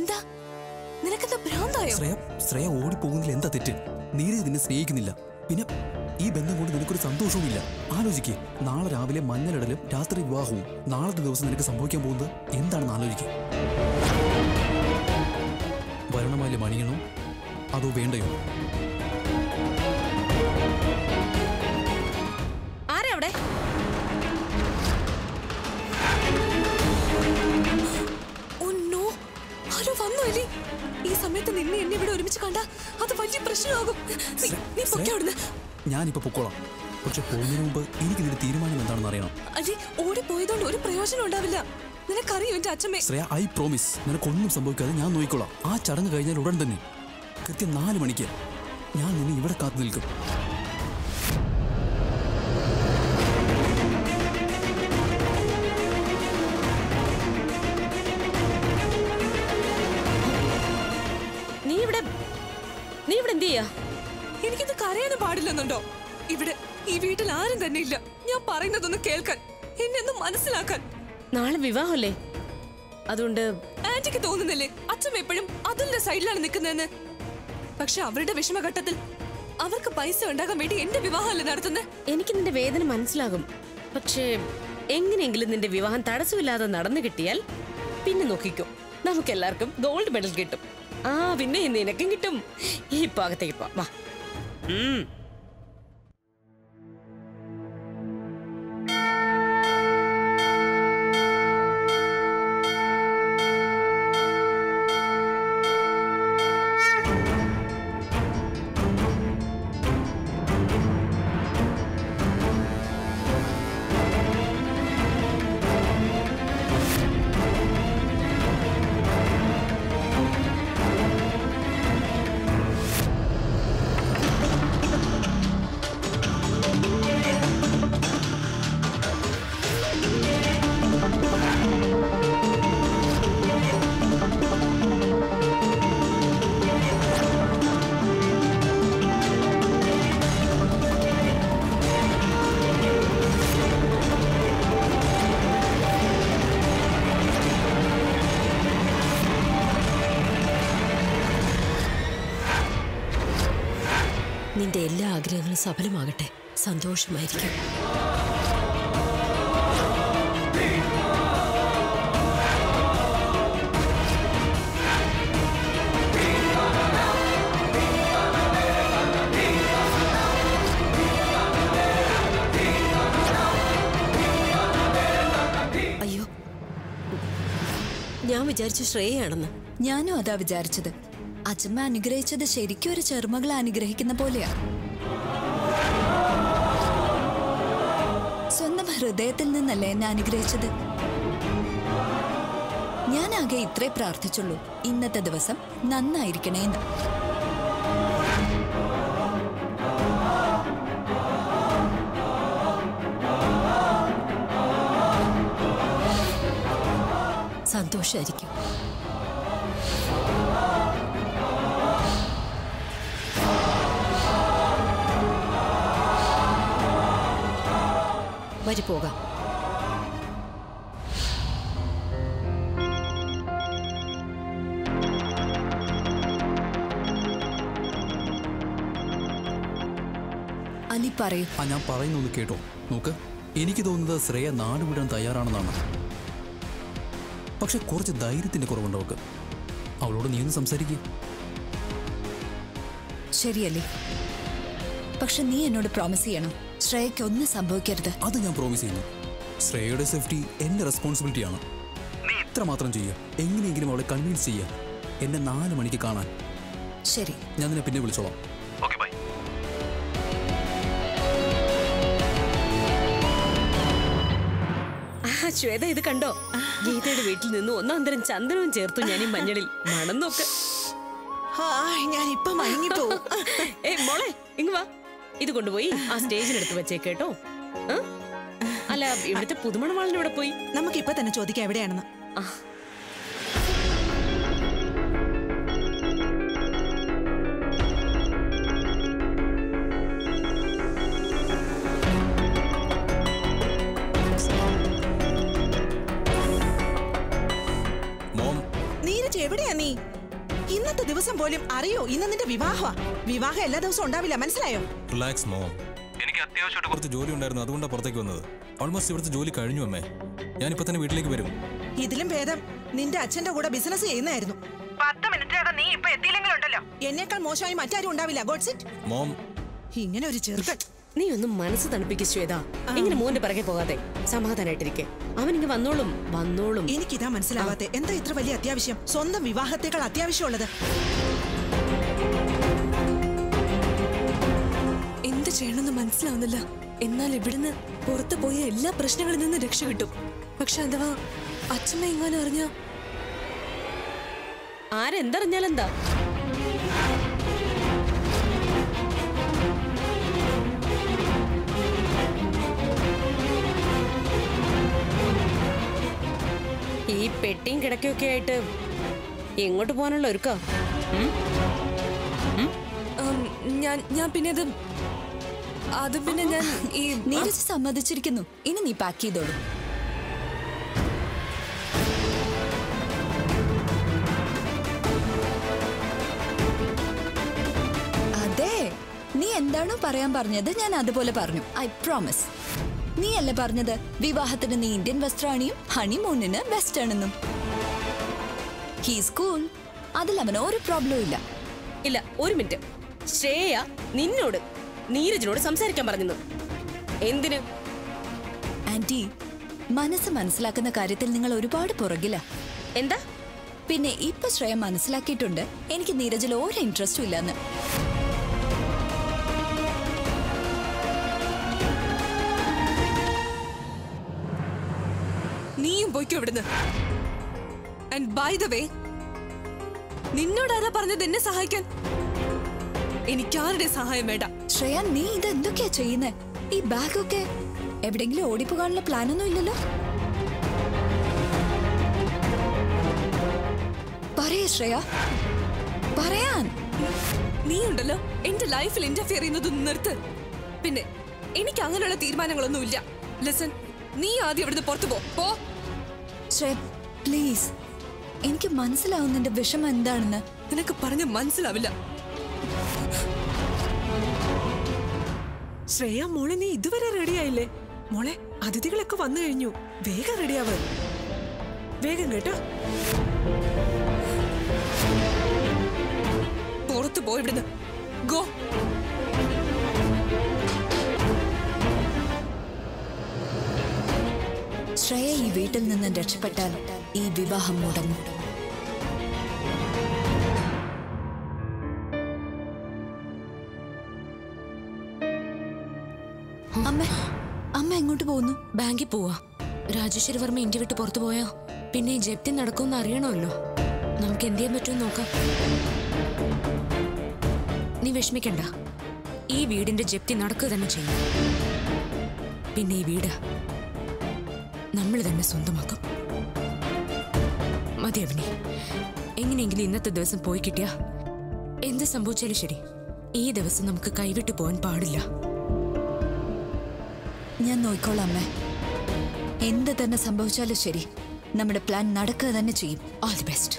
എന്താ നിനക്കെന്താ ഭ്രാന്തായോ ശ്രേയ ശ്രേയ ഓടിപ്പോകുന്നതിൽ എന്താ തെറ്റ് നീരജ് നിന്നെ സ്നേഹിക്കുന്നില്ല പിന്നെ ഈ ബന്ധം കൊണ്ട് നിനക്കൊരു സന്തോഷവുമില്ല ആലോചിക്കേ നാളെ രാവിലെ മഞ്ഞളിടലും രാത്രി വിവാഹവും നാളത്തെ ദിവസം നിനക്ക് സംഭവിക്കാൻ പോകുന്നത് എന്താണെന്ന് ആലോചിക്കേ വരണമാല്യം അണിയണോ അതോ വേണ്ടയോ ആരാ അവിടെ ഓ നോ ആരോ വന്നു എലി ഈ സമയത്ത് നിന്നെ എന്നെ ഇവിടെ ഒരുമിച്ച് കണ്ട അത് വലിയ പ്രശ്നമാകും നീ- നീ പൊക്കെ അവിടുന്ന് ഞാനിപ്പോ പൊക്കോളാം പക്ഷെ പോകുന്നതിന് മുമ്പ് എനിക്ക് നിന്റെ തീരുമാനം എന്താണെന്ന് അറിയണം അലി ഓടിപ്പോയതുകൊണ്ട് ഒരു പ്രയോജനം ഉണ്ടാവില്ല നിനക്കറിയോ എന്റെ അച്ഛമ്മേ ശ്രേയ ഐ പ്രോമിസ് നിനക്കൊന്നും സംഭവിക്കാതെ ഞാൻ നോക്കിക്കോളാം ആ ചടങ്ങ് കഴിഞ്ഞാൽ ഉടൻ തന്നെ കൃത്യം നാല് മണിക്ക് ഞാൻ നിന്നെ ഇവിടെ കാത്തു നിൽക്കും നീ ഇവിടെ നീ ഇവിടെ എന്ത് ചെയ്യാ എനിക്കിത് കരയാനും പാടില്ലെന്നുണ്ടോ ഇവിടെ ഈ വീട്ടിൽ ആരും തന്നെ ഇല്ല ഞാൻ പറയുന്നതൊന്ന് കേൾക്കാൻ എന്നെ ഒന്ന് മനസ്സിലാക്കാൻ നാളെ വിവാഹമല്ലേ അതുകൊണ്ട് ആന്റിക്ക് തോന്നുന്നില്ലേ അച്ഛൻ എപ്പോഴും അതുലിന്റെ സൈഡിലാണ് നിൽക്കുന്നതെന്ന് പക്ഷെ അവരുടെ വിഷമഘട്ടത്തിൽ അവർക്ക് പൈസ ഉണ്ടാകാൻ വേണ്ടി എന്റെ വിവാഹമല്ലേ നടത്തുന്നത് എനിക്ക് നിന്റെ വേദന മനസ്സിലാകും പക്ഷേ എങ്ങനെയെങ്കിലും നിന്റെ വിവാഹം തടസ്സമില്ലാതെ നടന്നു കിട്ടിയാൽ പിന്നെ നോക്കിക്കോ നമുക്ക് എല്ലാവർക്കും ഗോൾഡ് മെഡൽ കിട്ടും ആ പിന്നെ നിനക്കും കിട്ടും ഈ ഭാഗത്തേക്ക് പോ വാ ഉം. നിന്റെ എല്ലാ ആഗ്രഹങ്ങളും സഫലമാകട്ടെ സന്തോഷമായിരിക്കും അയ്യോ ഞാൻ വിചാരിച്ചു ശ്രേയാണെന്ന് ഞാനും അതാ വിചാരിച്ചത് അച്ഛമ്മ അനുഗ്രഹിച്ചത് ശരിക്കും ഒരു ചെറുമകളെ അനുഗ്രഹിക്കുന്ന പോലെയാ സ്വന്തം ഹൃദയത്തിൽ നിന്നല്ലേ എന്നെ അനുഗ്രഹിച്ചത് ഞാനാകെ ഇത്രേ പ്രാർത്ഥിച്ചുള്ളൂ ഇന്നത്തെ ദിവസം നന്നായിരിക്കണേന്ന് സന്തോഷമായിരിക്കും വരി പോകാം അലി പറയൂ ആ ഞാൻ പറയുന്നൊന്ന് കേട്ടോ നോക്ക് എനിക്ക് തോന്നുന്നത് ശ്രേയ നാട് വിടാൻ തയ്യാറാണെന്നാണ് പക്ഷെ കുറച്ച് ധൈര്യത്തിന്റെ കുറവുണ്ട് അവൾക്ക് അവളോട് നീ ഒന്ന് സംസാരിക്കേ ശരിയല്ലേ പക്ഷെ നീ എന്നോട് പ്രോമിസ് ചെയ്യണം ശ്രേയയ്ക്ക് ഒന്നും സംഭവിക്കരുത് അത് ഞാൻ പ്രോമിസ് ചെയ്യുന്നു ശ്രേയയുടെ സേഫ്റ്റി എന്റെ റെസ്പോൺസിബിലിറ്റിയാണ് നീ ഇത്ര മാത്രം ചെയ്യുക എങ്ങനെയെങ്കിലും അവളെ കൺവിൻസ് ചെയ്യുക എന്നെ നാല് മണിക്ക് കാണാൻ ശരി ഞാൻ നിന്നെ പിന്നെ വിളിച്ചോളാം ആ ശ്വേത ഇത് കണ്ടോ ഗീതയുടെ വീട്ടിൽ നിന്ന് ഒന്നാം തരം ചന്ദനവും ചേർത്തു ഞാൻ ഈ മഞ്ഞളിൽ മണം നോക്ക് ഞാൻ ഇപ്പൊ മയങ്ങിപ്പോവും ഏ മോളെ ഇങ്ങ് വാ ഇത് കൊണ്ടുപോയി ആ സ്റ്റേജിനെടുത്ത് വെച്ചേക്കേട്ടോ ആ? അല്ല ഇവിടുത്തെ പുതുമണവാളിന് ഇവിടെ പോയി നമുക്ക് ഇപ്പൊ തന്നെ ചോദിക്കാം എവിടെയാണെന്ന് ആ മോം നീരജ് എവിടെയാ നീ ഇന്നത്തെ ദിവസം പോലും അറിയോ ഇന്ന് നിന്റെ വിവാഹമാ വിവാഹം എല്ലാ ദിവസവും ഉണ്ടാവില്ല മനസ്സിലായോ റിലാക്സ് മോം എനിക്ക് അത്യാവശ്യമായിട്ട് കുറച്ച് ജോലി ഉണ്ടായിരുന്നു അതുകൊണ്ടാണ് പുറത്തേക്ക് വന്നത് ഓൾമോസ്റ്റ് ഇവിടുത്തെ ജോലി കഴിഞ്ഞു അമ്മേ ഞാനിപ്പോ തന്നെ വീട്ടിലേക്ക് വരും ഇതിലും ഭേദം നിന്റെ അച്ഛന്റെ കൂടെ ബിസിനസ് ചെയ്യുന്നതായിരുന്നു പത്ത് മിനിറ്റിനകം നീ ഇപ്പൊ എത്തിയില്ലെങ്കിലുണ്ടല്ലോ എന്നേക്കാൾ മോശമായി മറ്റാരും ഉണ്ടാവില്ല ഗോഡ്സ് ഇറ്റ് മോം ഇങ്ങനെ ഒരു ചെറുക്കൻ നീ ഒന്നും മനസ്സ് തണുപ്പിക്ക് ശ്വേത ഇങ്ങനെ മോന്റെ പിറകെ പോകാതെ സമാധാനായിട്ടിരിക്കെ അവൻ ഇങ്ങ് വന്നോളും വന്നോളും എനിക്കിതാ മനസ്സിലാവാത്തെ എന്താ ഇത്ര വലിയ അത്യാവശ്യം സ്വന്തം വിവാഹത്തേക്കാൾ അത്യാവശ്യമുള്ളത് എന്ത് ചെയ്യണമെന്ന് മനസ്സിലാവുന്നില്ല എന്നാൽ ഇവിടുന്ന് പുറത്തു പോയ എല്ലാ പ്രശ്നങ്ങളിൽ നിന്ന് രക്ഷ കിട്ടും പക്ഷെ അഥവാ അച്ഛമ്മ എങ്ങാനും അറിഞ്ഞ ആരെന്തറിഞ്ഞാലെന്താ ഈ പെട്ടിയും കിടക്കയൊക്കെ ആയിട്ട് എങ്ങോട്ട് പോകാനുള്ള ഒരുക്കാ ഞാൻ ഞാൻ പിന്നെ അത് അത് പിന്നെ ഞാൻ ഈ നീരജ് സമ്മതിച്ചിരിക്കുന്നു ഇനി നീ പാക്ക് ചെയ്തോളൂ അതെ നീ എന്താണോ പറയാൻ പറഞ്ഞത് ഞാൻ അതുപോലെ പറഞ്ഞു ഐ പ്രോമിസ് നീ അല്ല പറഞ്ഞത് വിവാഹത്തിന് നീ ഇന്ത്യൻ വസ്ത്രാണിയും ഹണിമൂണിന് വെസ്റ്റേൺ എന്നും ഹീസ് കൂൾ അതിൽ അവന് ഒരു പ്രോബ്ലവും ഇല്ല ഇല്ല ഒരു മിനിറ്റ് ശ്രേയ നിന്നോട് നീരജിനോട് സംസാരിക്കാൻ പറഞ്ഞു എന്തിന് ആന്റി മനസ്സ് മനസ്സിലാക്കുന്ന കാര്യത്തിൽ നിങ്ങൾ ഒരുപാട് പുറകില എന്താ പിന്നെ ഇപ്പൊ ശ്രേയ മനസ്സിലാക്കിയിട്ടുണ്ട് എനിക്ക് നീരജിൽ ഒരു ഇൻട്രസ്റ്റും ഇല്ലെന്ന് നീയും പോയിക്കോ ഇവിടുന്ന് ആൻഡ് ബൈ ദ വേ നിന്നോടാരാ പറഞ്ഞത് എന്നെ സഹായിക്കാൻ എനിക്കാരുടെ സഹായം വേണ്ട ശ്രേയ നീ ഇത് എന്തൊക്കെയാ ചെയ്യുന്നേ ഈ ബാഗൊക്കെ എവിടെങ്കിലും ഓടിപ്പോകാനുള്ള പ്ലാനൊന്നും ഇല്ലല്ലോ പറയേ ശ്രേയ പറയാൻ നീ ഉണ്ടല്ലോ എന്റെ ലൈഫിൽ ഇന്റർഫിയർ ചെയ്യുന്നത് നിർത്ത് പിന്നെ എനിക്ക് അങ്ങനെയുള്ള തീരുമാനങ്ങളൊന്നും ഇല്ല ലിസൺ നീ ആദ്യം ഇവിടുന്ന് പുറത്തു പോ പോ ശ്രേയ പ്ലീസ് എനിക്ക് മനസ്സിലാവുന്നതിന്റെ വിഷമം എന്താണെന്ന് നിനക്ക് പറഞ്ഞ് മനസ്സിലാവില്ല ശ്രേയ മോളെ നീ ഇതുവരെ റെഡിയായില്ലേ മോളെ അതിഥികളൊക്കെ വന്നു കഴിഞ്ഞു വേഗം റെഡിയാവ് വേഗം കേട്ടോ പുറത്തു പോ ഇവിടുന്ന് ഗോ ശ്രേയ ഈ വീട്ടിൽ നിന്ന് രക്ഷപ്പെട്ടാൽ ഈ വിവാഹം മുടങ്ങും അമ്മ അമ്മ എങ്ങോട്ട് പോകുന്നു ബാങ്കിൽ പോവാ രാജേശ്വരി വർമ്മ ഇന്ത്യ വിട്ട് പുറത്തു പോയാ പിന്നെ ഈ ജപ്തി നടക്കുമെന്ന് അറിയണമല്ലോ നമുക്ക് എന്ത് ചെയ്യാൻ പറ്റുമെന്ന് നോക്കാം നീ വിഷമിക്കണ്ട ഈ വീടിന്റെ ജപ്തി നടക്കുക തന്നെ ചെയ്യും പിന്നെ ഈ വീട് നമ്മൾ തന്നെ സ്വന്തമാക്കും മതി അഭിനി എങ്ങനെയെങ്കിലും ഇന്നത്തെ ദിവസം പോയി കിട്ടിയാ എന്ത് സംഭവിച്ചാലും ശരി ഈ ദിവസം നമുക്ക് കൈവിട്ടു പോകാൻ പാടില്ല ഞാൻ നോയിക്കോളാം അമ്മ എന്ത് തന്നെ സംഭവിച്ചാലും ശരി നമ്മുടെ പ്ലാൻ നടക്കുക തന്നെ ചെയ്യും ഓൾ ദി ബെസ്റ്റ്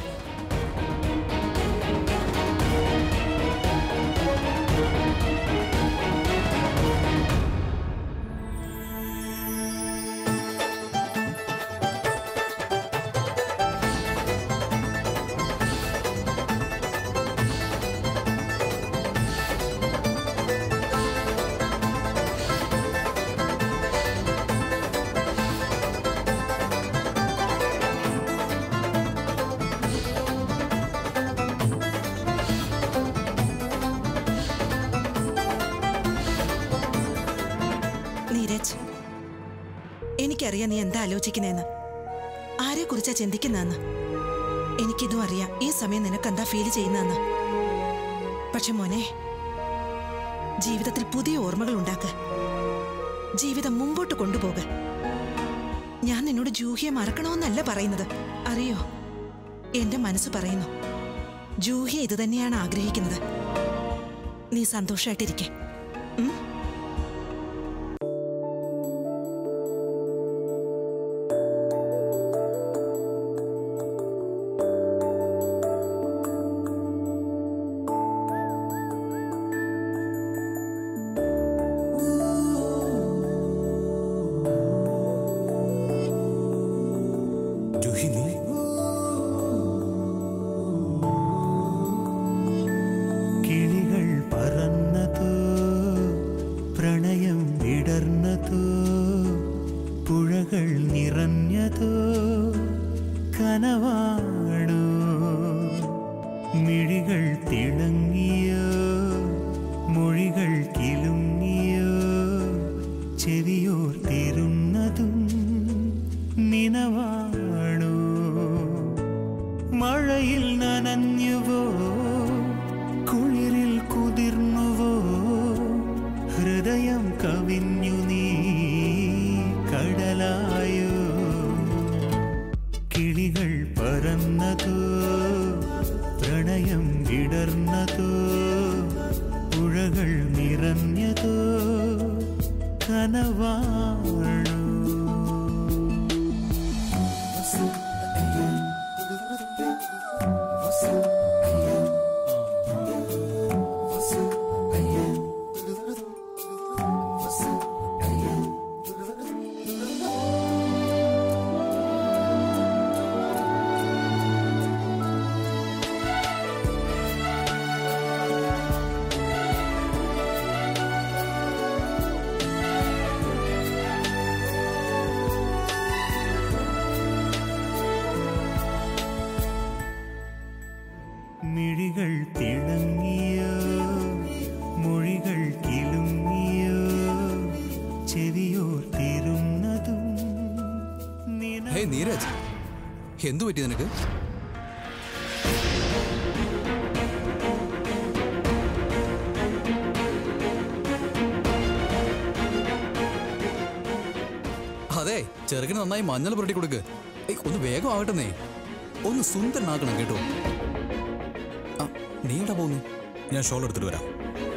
നീരജ് എനിക്കറിയാം നീ എന്താ ആലോചിക്കുന്നതെന്ന് ആരെ കുറിച്ചാ ചിന്തിക്കുന്നതെന്ന് എനിക്കിതും അറിയാം ഈ സമയം നിനക്ക് എന്താ ഫീൽ ചെയ്യുന്നതെന്ന് പക്ഷെ മോനെ ജീവിതത്തിൽ പുതിയ ഓർമ്മകൾ ഉണ്ടാക്ക് ജീവിതം മുമ്പോട്ട് കൊണ്ടുപോക ഞാൻ നിന്നോട് ജൂഹിയെ മറക്കണമെന്നല്ല പറയുന്നത് അറിയോ എന്റെ മനസ്സ് പറയുന്നു ജൂഹിയ ഇത് തന്നെയാണ് ആഗ്രഹിക്കുന്നത് നീ സന്തോഷമായിട്ടിരിക്കെ ഉം മിഴികൾ തിളങ്ങിയോ മൊഴികൾ കിലുങ്ങിയോ ചെവിയോർത്തിരുന്നതും നിനവാണോ മഴയിൽ നനഞ്ഞുവോ കുളിരിൽ കുതിർന്നുവോ ഹൃദയം കവിഞ്ഞു നീ കടലായോ കിളികൾ പറന്നതോ പ്രണയം വിടർന്നതോ പുഴകൾ നിറഞ്ഞതോ കനവാണോ മിഴികൾ തിളങ്ങിയോ മൊഴികൾ കിലുങ്ങിയോ ചെവിയോർത്തിരുന്നതും നിന ഹേ നീരജ് എന്തു പറ്റി നിനക്ക് അതെ ചെറുക്കിന് നന്നായി മഞ്ഞൾ പുരട്ടി കൊടുക്ക് ഏയ് ഒന്ന് വേഗം ആകട്ടെന്നേ ഒന്ന് സുന്ദരനാക്കണം കേട്ടോ ആ നീ എവിടെ പോകുന്നു ഞാൻ ഷോൾ എടുത്തിട്ട് വരാം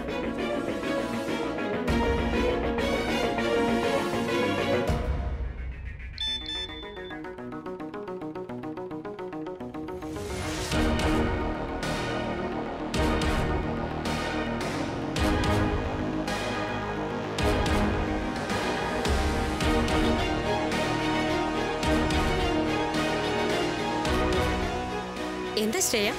എന്താ ശ്രേയ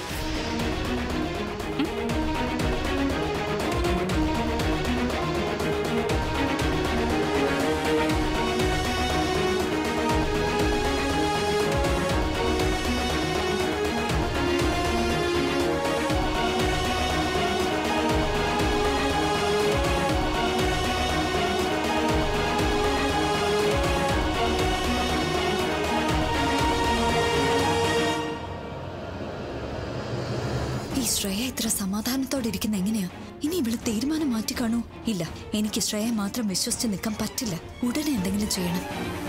ഈ ശ്രേയ ഇത്ര സമാധാനത്തോടെ ഇരിക്കുന്ന എങ്ങനെയാ ഇനി ഇവള് തീരുമാനം മാറ്റി കാണൂ ഇല്ല എനിക്ക് ശ്രേയ മാത്രം വിശ്വസിച്ച് നിൽക്കാൻ പറ്റില്ല ഉടനെ എന്തെങ്കിലും ചെയ്യണം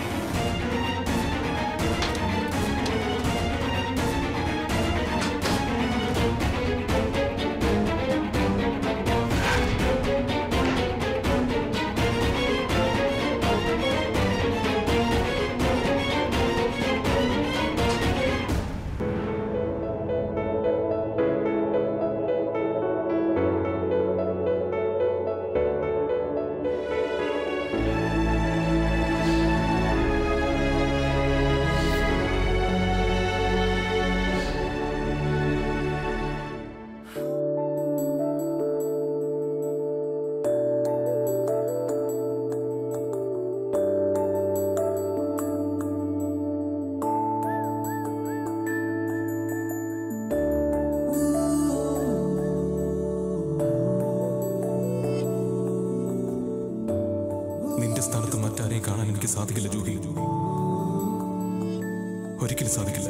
നിന്റെ സ്ഥാനത്ത് മറ്റാരെയും കാണാൻ എനിക്ക് സാധിക്കില്ല ജൂഹി ഒരിക്കലും സാധിക്കില്ല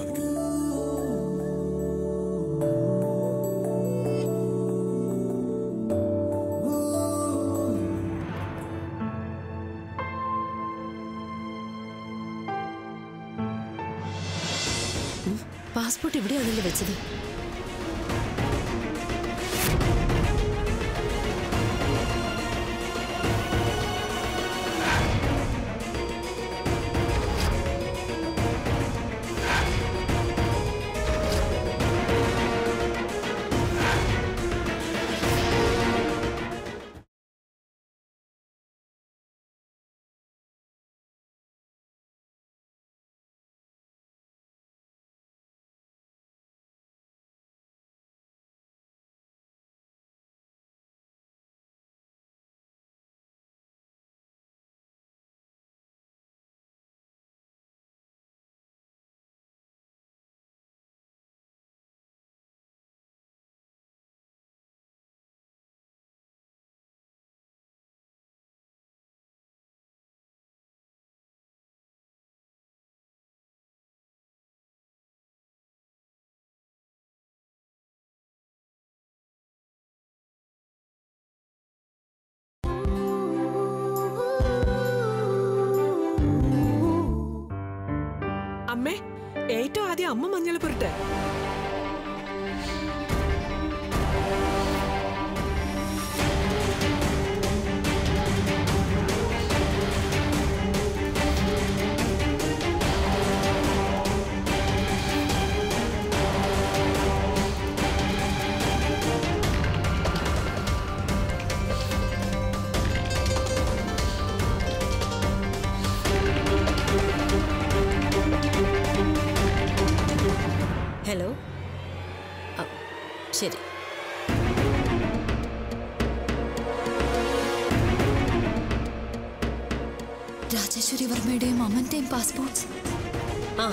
പാസ്പോർട്ട് ഇവിടെയാണല്ലോ വെച്ചത് ഏറ്റവും ആദ്യം അമ്മ മഞ്ഞൾ പുരട്ടെ ഹലോ ആ, ശരി രാജേശ്വരി വർമ്മയുടെയും അമ്മന്റെയും പാസ്പോർട്ട്സ് ആ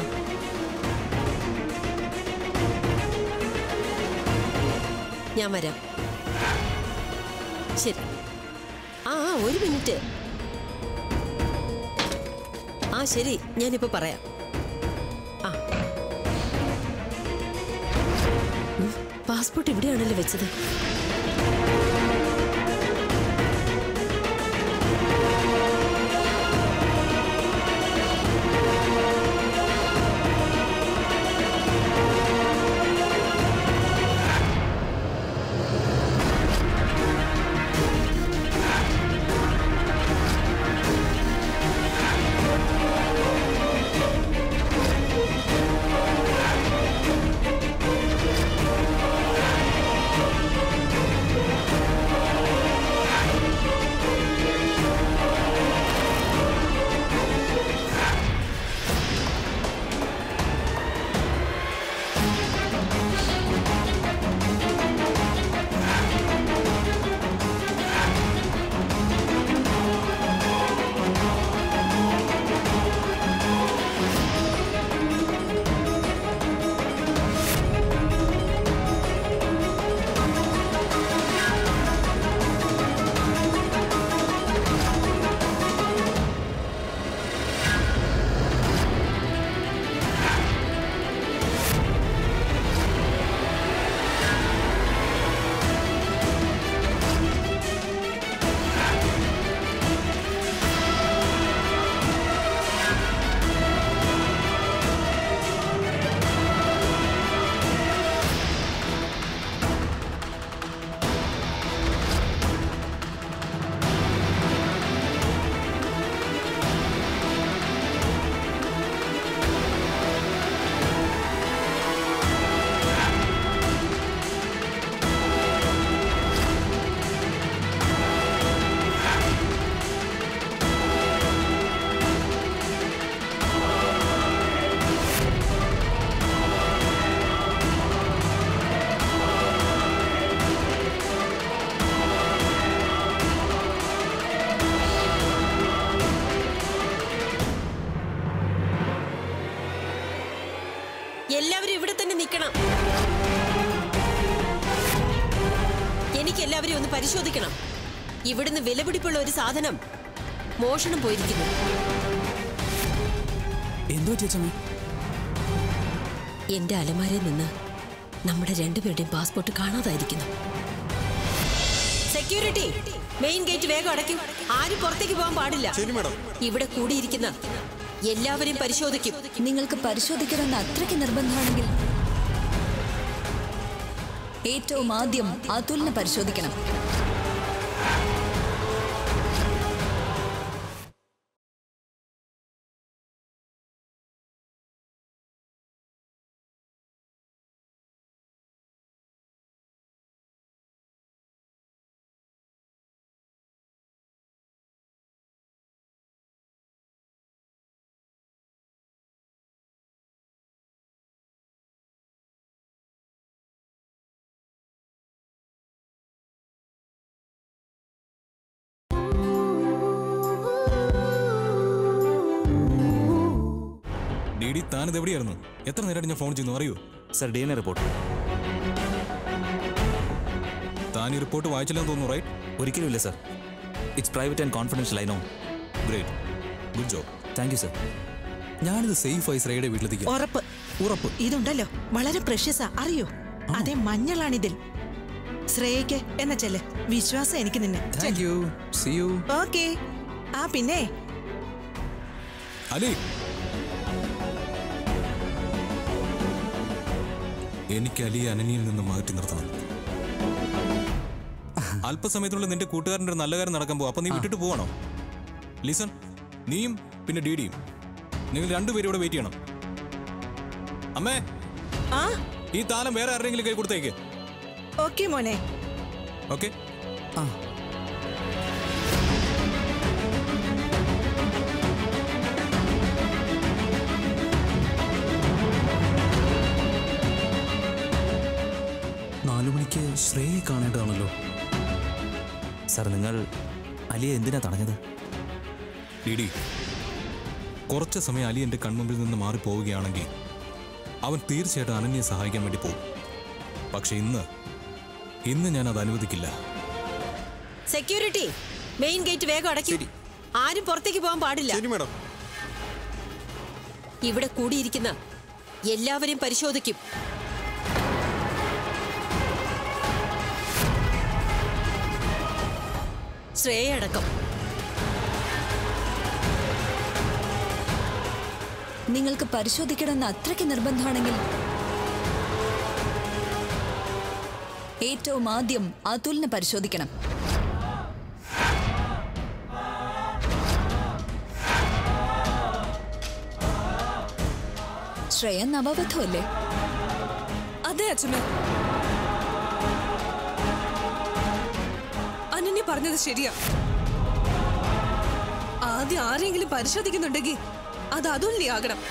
ഞാൻ വരാം ശരി ആ ആ ഒരു മിനിറ്റ് ആ ശരി ഞാനിപ്പോ പറയാം ആ ഉം, പാസ്പോർട്ട് ഇവിടെയാണല്ലോ വെച്ചത് എല്ലാവരും ഇവിടെ തന്നെ നിൽക്കണം എനിക്ക് എല്ലാവരും ഒന്ന് പരിശോധിക്കണം ഇവിടുന്ന് വിലപിടിപ്പുള്ള ഒരു സാധനം മോഷണം പോയിരിക്കുന്നു എന്തോ ചേച്ചമ്മേ എന്റെ അലമാരയിൽ നിന്ന് നമ്മുടെ രണ്ടുപേരുടെയും പാസ്പോർട്ട് കാണാതായിരിക്കുന്നു സെക്യൂരിറ്റി മെയിൻ ഗേറ്റ് വേഗം അടയ്ക്കും ആരും പുറത്തേക്ക് പോകാൻ പാടില്ല ഇവിടെ കൂടിയിരിക്കുന്ന എല്ലാവരെയും പരിശോധിക്കും നിങ്ങൾക്ക് പരിശോധിക്കണമെന്ന് അത്രയ്ക്ക് നിർബന്ധമാണെങ്കിൽ ഏറ്റവും ആദ്യം അതുലിനെ പരിശോധിക്കണം ഡി ഡി താനിത് എവിടെയായിരുന്നു എത്ര നേരമായിട്ട് ഞാൻ ഫോൺ ചെയ്യുന്നു അറിയൂ sir D N A report താൻ ഈ റിപ്പോർട്ട് വായിച്ചില്ലെന്ന് തോന്നുന്നു റൈറ്റ് ഒരിക്കലും ഇല്ല sir it's private and confidential I know great good job thank you sir ഞാനിത് സേഫ് ആയി ശ്രേയുടെ വീട്ടിലെത്തിക്കാം ഉറപ്പ് ഉറപ്പ് ഇതുണ്ടല്ലോ വളരെ പ്രഷ്യസാ അറിയോ അതെ മഞ്ഞളാണിതിൽ ശ്രേയയ്ക്ക് എന്ന ചെല്ല് വിശ്വാസം എനിക്ക് നിന്നെ thank you see you okay ആ പിന്നെ അലി എനിക്ക് അലിയെ അനനിയിൽ നിന്ന് മാറ്റി നിർത്തണം അല്പസമയത്തിനുള്ളിൽ നിന്റെ കൂട്ടുകാരൻ്റെ ഒരു നല്ല കാര്യം നടക്കാൻ പോകും അപ്പൊ നീ വിട്ടിട്ട് പോവാണോ ലിസൺ നീയും പിന്നെ ഡീഡിയും നിങ്ങൾ രണ്ടുപേരും ഇവിടെ വെയിറ്റ് ചെയ്യണം അമ്മേ ആ ഈ താലം വേറെ ആരുടെങ്കിലും കൈ കൊടുത്തേക്ക് ഓക്കെ മോനെ ഓക്കെ ആ നാലു മണിക്ക് ശ്രേയെ കാണേണ്ടതാണല്ലോ സാർ നിങ്ങൾ അലിയെ എന്തിനാ തടഞ്ഞത് ഡിഡി കുറച്ച് സമയം അലി എൻ്റെ കൺമുമ്പിൽ നിന്ന് മാറിപ്പോവുകയാണെങ്കിൽ അവൻ തീർച്ചയായിട്ടും അനന്യെ സഹായിക്കാൻ വേണ്ടി പോകും പക്ഷെ ഇന്ന് ഇന്ന് ഞാൻ അത് അനുവദിക്കില്ല സെക്യൂരിറ്റി മെയിൻ ഗേറ്റ് വേഗം അടയ്ക്കും ആരും പുറത്തേക്ക് പോകാൻ പാടില്ല മേഡം ഇവിടെ കൂടിയിരിക്കുന്ന എല്ലാവരെയും പരിശോധിക്കും ശ്രേയടക്കം നിങ്ങൾക്ക് പരിശോധിക്കണമെന്ന് അത്രയ്ക്ക് നിർബന്ധമാണെങ്കിൽ ഏറ്റവും ആദ്യം അതുലിനെ പരിശോധിക്കണം ശ്രേയ നവവധുവല്ലേ അതെ അച്ഛമ്മ അനന്യ പറഞ്ഞത് ശരിയാ ആദ്യം ആരെങ്കിലും പരിശോധിക്കുന്നുണ്ടെങ്കിൽ അത് അതുല്യാകണം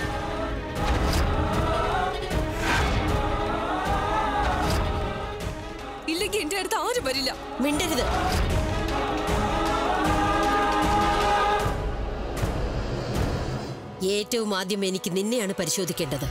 ഇല്ലെങ്കിൽ എന്റെ അടുത്ത് ആരും വരില്ല മിണ്ടരുത് ഏറ്റവും ആദ്യം എനിക്ക് നിന്നെയാണ് പരിശോധിക്കേണ്ടത്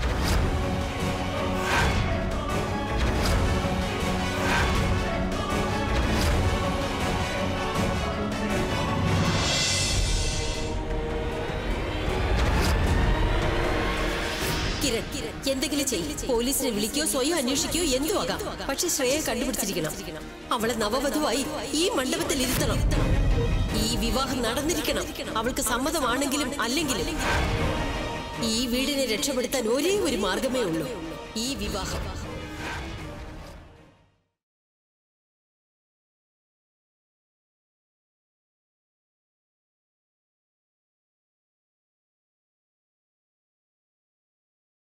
കിരൺ എന്തെങ്കിലും ചെയ്യും പോലീസിനെ വിളിക്കോ സ്വയം അന്വേഷിക്കോ എന്തു ആകാം പക്ഷെ ശ്രേയെ കണ്ടുപിടിച്ചിരിക്കണം അവളെ നവവധുവായി ഈ മണ്ഡപത്തിൽ ഇരുത്തണം ഈ വിവാഹം നടന്നിരിക്കണം അവൾക്ക് സമ്മതമാണെങ്കിലും അല്ലെങ്കിലും ഈ വീടിനെ രക്ഷപ്പെടുത്താൻ ഒരേ ഒരു മാർഗമേ ഉള്ളൂ ഈ വിവാഹം